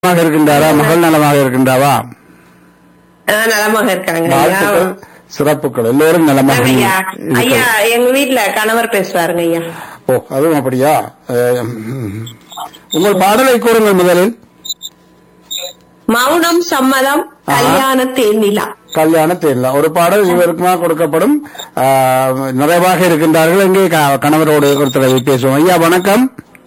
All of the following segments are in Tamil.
நலமாக இருக்கின்றாரா மகள் நலமாக இருக்கின்றாவா ஆ, நலமாக இருக்காங்க ஐயா. வாழ்த்துக்கள் சிறப்புகள் எல்லோரும் நலமாக ஐயா ஐயா இருக்க- எங்க வீட்ல கணவர் பேசுவாருங்க ஐயா ஓ அதுவும் அப்படியா அஹ், ம். உங்கள் பாடலை கூறுங்கள் முதலில் மௌனம் சம்மதம் ஆஹா. கல்யாண தேனிலா கல்யாண தேர்தல் ஒரு பாடல் இவருக்குமா கொடுக்கப்படும் ஆஹ், நிறைவாக இருக்கின்றார்கள் எங்கே க- கணவரோடு ஒருத்தரை பேசுவோம் ஐயா வணக்கம்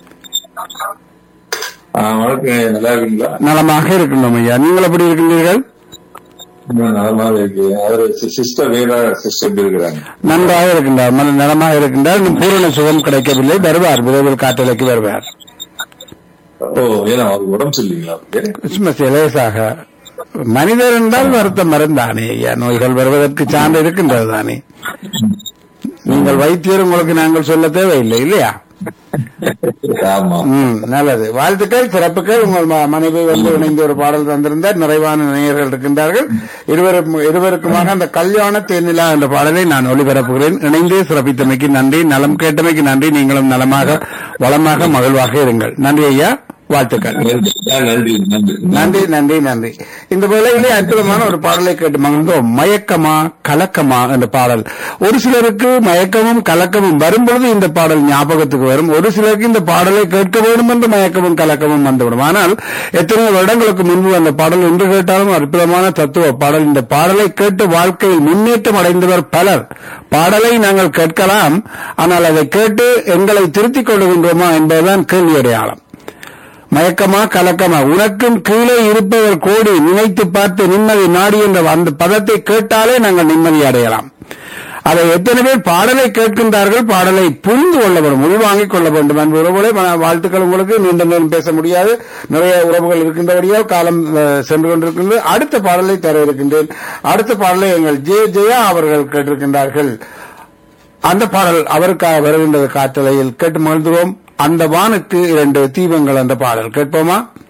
ஆ, வணக்கம் நல்லா இருக்கீங்களா நலமாக இருக்கின்றோம் ஐயா நீங்கள் எப்படி இருக்கின்றீர்கள் இன்னும் நலமாக இருக்கு அவரு சிஸ்டர் வேற சிஸ்டர் எப்படி இருக்கிறாங்க நன்றாக இருக்கின்றார் மன நலமாக இருக்கின்றார் இன்னும் பூரண சுகம் கிடைக்கவில்லை வருவார் விரைவில் காற்றலைக்கு வருவார் ஓ ஏன்னா அவருக்கு உடம்பு சரியில்லைங்களா அவருக்கு கிறிஸ்துமஸ் லேசாக மனிதர் என்றால் வருத்தம் மருந்தானே ஐயா நோய்கள் வருவதற்கு சான்று இருக்கின்றது தானே நீங்கள் வைத்தியர் உங்களுக்கு நாங்கள் சொல்ல தேவையில்லை இல்லையா ஆமா ம் நல்லது வாழ்த்துக்கள் சிறப்புகள் உங்கள் ம- மனைவி வந்து இணைந்து ஒரு பாடல் தந்திருந்தார் நிறைவான நேயர்கள் இருக்கின்றார்கள் இருவரும் இருவருக்குமாக அந்த கல்யாண தேனிலா என்ற பாடலை நான் ஒளிபரப்புகிறேன் இணைந்தே சிறப்பித்தமைக்கு நன்றி நலம் கேட்டமைக்கு நன்றி நீங்களும் நலமாக வளமாக மகிழ்வாக இருங்கள் நன்றி ஐயா வாழ்த்துக்கள் ஆ, நன்றி நன்றி நன்றி நன்றி நன்றி இந்த வேளையிலே அற்புதமான ஒரு பாடலை கேட்டு மகிழ்ந்தோம் மயக்கமா கலக்கமா என்ற பாடல் ஒரு சிலருக்கு மயக்கமும் கலக்கமும் வரும்பொழுது இந்த பாடல் ஞாபகத்துக்கு வரும் ஒரு சிலருக்கு இந்த பாடலை கேட்க வேண்டும் என்று மயக்கமும் கலக்கமும் வந்துவிடும் ஆனால் எத்தனை வருடங்களுக்கு முன்பு அந்த பாடல் ஒன்று கேட்டாலும் அற்புதமான தத்துவ பாடல் இந்த பாடலை கேட்டு வாழ்க்கையில் முன்னேற்றம் அடைந்தவர் பலர் பாடலை நாங்கள் கேட்கலாம் ஆனால் அதை கேட்டு எங்களை திருத்திக் கொள்ளுகின்றோமா என்பதுதான் கேள்வி அடையாளம் மயக்கமா கலக்கமா உனக்கும் கீழே இருப்பவர் கோடி நினைத்து பார்த்து நிம்மதி நாடி என்ற அந்த பதத்தை கேட்டாலே நாங்கள் நிம்மதி அடையலாம் அதை எத்தனை பேர் பாடலை கேட்கின்றார்கள் பாடலை புரிந்து கொள்ள வேண்டும் உள்வாங்கிக் கொள்ள வேண்டும் அன்பு உறவுகளை மன- வாழ்த்துக்கள் உங்களுக்கு நீண்ட நேரம் பேச முடியாது நிறைய உறவுகள் இருக்கின்றபடியால் காலம் அஹ், சென்று கொண்டிருக்கின்றது அடுத்த பாடலை தர இருக்கின்றேன் அடுத்த பாடலை எங்கள் ஜே ஜெயா அவர்கள் கேட்டிருக்கின்றார்கள் அந்த பாடல் அவருக்காக வருகின்றது காற்றலையில் கேட்டு மகிழ்ந்துவோம் அந்த வானுக்கு இரண்டு தீபங்கள் என்ற பாடல் கேட்போமா